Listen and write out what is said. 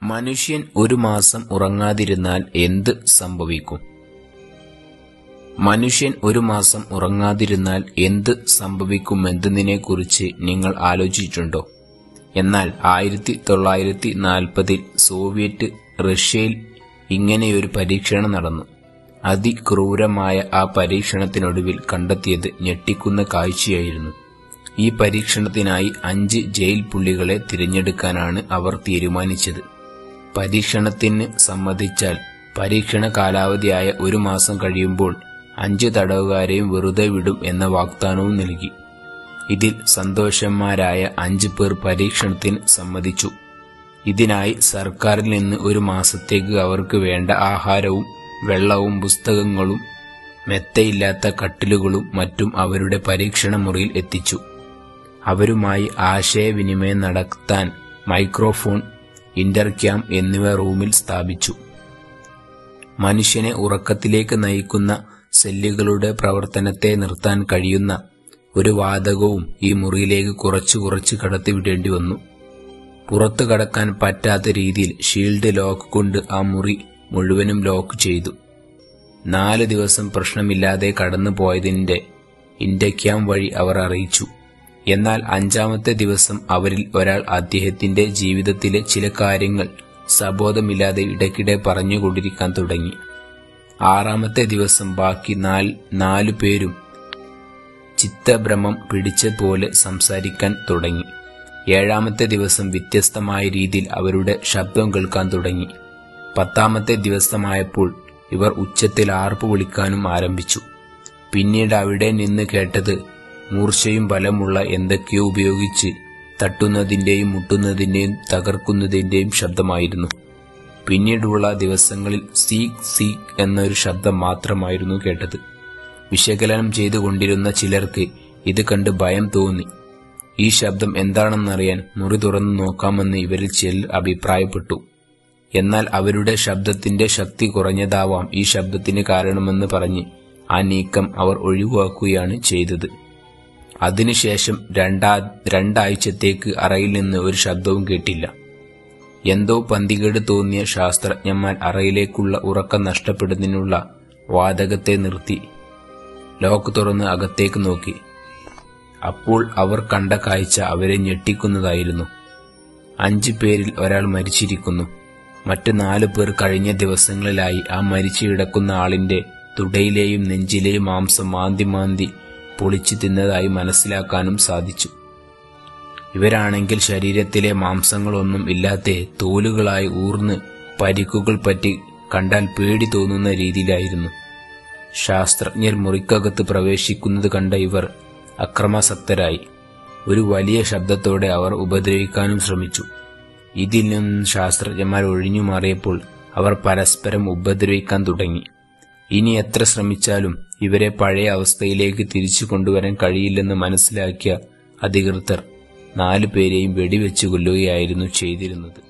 മനുഷ്യൻ ഒരു മാസം ഉറങ്ങാതിരുന്നാൽ എന്ത് സംഭവിക്കും മനുഷ്യൻ ഒരു മാസം ഉറങ്ങാതിരുന്നാൽ എന്ത് സംഭവിക്കുമെന്നതിനെക്കുറിച്ച് നിങ്ങൾ ആലോചിച്ചിട്ടുണ്ടോ എന്നാൽ ആയിരത്തി തൊള്ളായിരത്തി നാൽപ്പതിൽ സോവിയറ്റ് റഷ്യയിൽ ഇങ്ങനെയൊരു പരീക്ഷണം നടന്നു അതിക്രൂരമായ ആ പരീക്ഷണത്തിനൊടുവിൽ കണ്ടെത്തിയത് ഞെട്ടിക്കുന്ന കാഴ്ചയായിരുന്നു ഈ പരീക്ഷണത്തിനായി അഞ്ച് ജയിൽ പുള്ളികളെ തിരഞ്ഞെടുക്കാനാണ് അവർ തീരുമാനിച്ചത് പരീക്ഷണത്തിന് സമ്മതിച്ചാൽ പരീക്ഷണ കാലാവധിയായ ഒരു മാസം കഴിയുമ്പോൾ അഞ്ച് തടവുകാരെയും വെറുതെ വിടും എന്ന വാഗ്ദാനവും നൽകി ഇതിൽ സന്തോഷന്മാരായ അഞ്ച് പേർ പരീക്ഷണത്തിന് സമ്മതിച്ചു ഇതിനായി സർക്കാരിൽ നിന്ന് ഒരു മാസത്തേക്ക് അവർക്ക് വേണ്ട ആഹാരവും വെള്ളവും പുസ്തകങ്ങളും മെത്തയില്ലാത്ത കട്ടിലുകളും മറ്റും അവരുടെ പരീക്ഷണ മുറിയിൽ എത്തിച്ചു അവരുമായി ആശയവിനിമയം നടത്താൻ മൈക്രോഫോൺ ഇന്റർക്യാം എന്നിവ റൂമിൽ സ്ഥാപിച്ചു മനുഷ്യനെ ഉറക്കത്തിലേക്ക് നയിക്കുന്ന സെല്ലുകളുടെ പ്രവർത്തനത്തെ നിർത്താൻ കഴിയുന്ന ഒരു വാതകവും ഈ മുറിയിലേക്ക് കുറച്ചു കുറച്ച് കടത്തിവിടേണ്ടി വന്നു പുറത്തു കടക്കാൻ പറ്റാത്ത രീതിയിൽ ഷീൽഡ് ലോക്ക് കൊണ്ട് ആ മുറി മുഴുവനും ലോക്ക് ചെയ്തു നാല് ദിവസം പ്രശ്നമില്ലാതെ കടന്നു പോയതിന്റെ ഇന്റക്യാം വഴി അവർ അറിയിച്ചു എന്നാൽ അഞ്ചാമത്തെ ദിവസം അവരിൽ ഒരാൾ അദ്ദേഹത്തിന്റെ ജീവിതത്തിലെ ചില കാര്യങ്ങൾ സബോധമില്ലാതെ ഇടയ്ക്കിടെ പറഞ്ഞുകൊണ്ടിരിക്കാൻ തുടങ്ങി ആറാമത്തെ ദിവസം ബാക്കി നാലു പേരും ചിത്തഭ്രമം പിടിച്ച പോലെ സംസാരിക്കാൻ തുടങ്ങി ഏഴാമത്തെ ദിവസം വ്യത്യസ്തമായ രീതിയിൽ അവരുടെ ശബ്ദം കേൾക്കാൻ തുടങ്ങി പത്താമത്തെ ദിവസമായപ്പോൾ ഇവർ ഉച്ചത്തിൽ ആർപ്പ് വിളിക്കാനും ആരംഭിച്ചു പിന്നീട് അവിടെ നിന്ന് കേട്ടത് മൂർച്ചയും ബലമുള്ള എന്തൊക്കെയോ ഉപയോഗിച്ച് തട്ടുന്നതിന്റെയും മുട്ടുന്നതിന്റെയും തകർക്കുന്നതിന്റെയും ശബ്ദമായിരുന്നു പിന്നീടുള്ള ദിവസങ്ങളിൽ സീക്ക് സീക്ക് എന്നൊരു ശബ്ദം മാത്രമായിരുന്നു കേട്ടത് വിശകലനം ചെയ്തുകൊണ്ടിരുന്ന ചിലർക്ക് ഇത് കണ്ട് ഭയം തോന്നി ഈ ശബ്ദം എന്താണെന്നറിയാൻ മുറി തുറന്നു നോക്കാമെന്ന് ഇവരിൽ ചിലർ അഭിപ്രായപ്പെട്ടു എന്നാൽ അവരുടെ ശബ്ദത്തിന്റെ ശക്തി കുറഞ്ഞതാവാം ഈ ശബ്ദത്തിന് കാരണമെന്ന് പറഞ്ഞ് ആ നീക്കം അവർ ഒഴിവാക്കുകയാണ് ചെയ്തത് അതിനുശേഷം രണ്ടാ രണ്ടാഴ്ചത്തേക്ക് അറയിൽ നിന്ന് ഒരു ശബ്ദവും കേട്ടില്ല എന്തോ പന്തികേട് തോന്നിയ ശാസ്ത്രജ്ഞന്മാർ അറയിലേക്കുള്ള ഉറക്കം നഷ്ടപ്പെടുന്നതിനുള്ള വാതകത്തെ നിർത്തി ലോക്ക് തുറന്ന് അകത്തേക്ക് നോക്കി അപ്പോൾ അവർ കണ്ട കാഴ്ച അവരെ ഞെട്ടിക്കുന്നതായിരുന്നു അഞ്ചു പേരിൽ ഒരാൾ മരിച്ചിരിക്കുന്നു മറ്റു നാലു പേർ കഴിഞ്ഞ ദിവസങ്ങളിലായി ആ മരിച്ചു കിടക്കുന്ന ആളിന്റെ തുടയിലെയും നെഞ്ചിലെയും മാംസം മാന്തി മാന്തി പൊളിച്ചു തിന്നതായി മനസ്സിലാക്കാനും സാധിച്ചു ഇവരാണെങ്കിൽ ശരീരത്തിലെ മാംസങ്ങളൊന്നും ഇല്ലാത്ത തോലുകളായി ഊർന്ന് പരിക്കുകൾ പറ്റി കണ്ടാൽ പേടി തോന്നുന്ന രീതിയിലായിരുന്നു ശാസ്ത്രജ്ഞർ മുറിക്കകത്ത് പ്രവേശിക്കുന്നത് കണ്ട ഇവർ അക്രമാസക്തരായി ഒരു വലിയ ശബ്ദത്തോടെ അവർ ഉപദ്രവിക്കാനും ശ്രമിച്ചു ഇതിൽ നിന്നും ശാസ്ത്രജ്ഞന്മാർ ഒഴിഞ്ഞു മാറിയപ്പോൾ അവർ പരസ്പരം ഉപദ്രവിക്കാൻ തുടങ്ങി ഇനി എത്ര ശ്രമിച്ചാലും ഇവരെ പഴയ അവസ്ഥയിലേക്ക് തിരിച്ചു കൊണ്ടുവരാൻ കഴിയില്ലെന്ന് മനസ്സിലാക്കിയ അധികൃതർ നാലു പേരെയും വെടിവെച്ചു കൊല്ലുകയായിരുന്നു ചെയ്തിരുന്നത്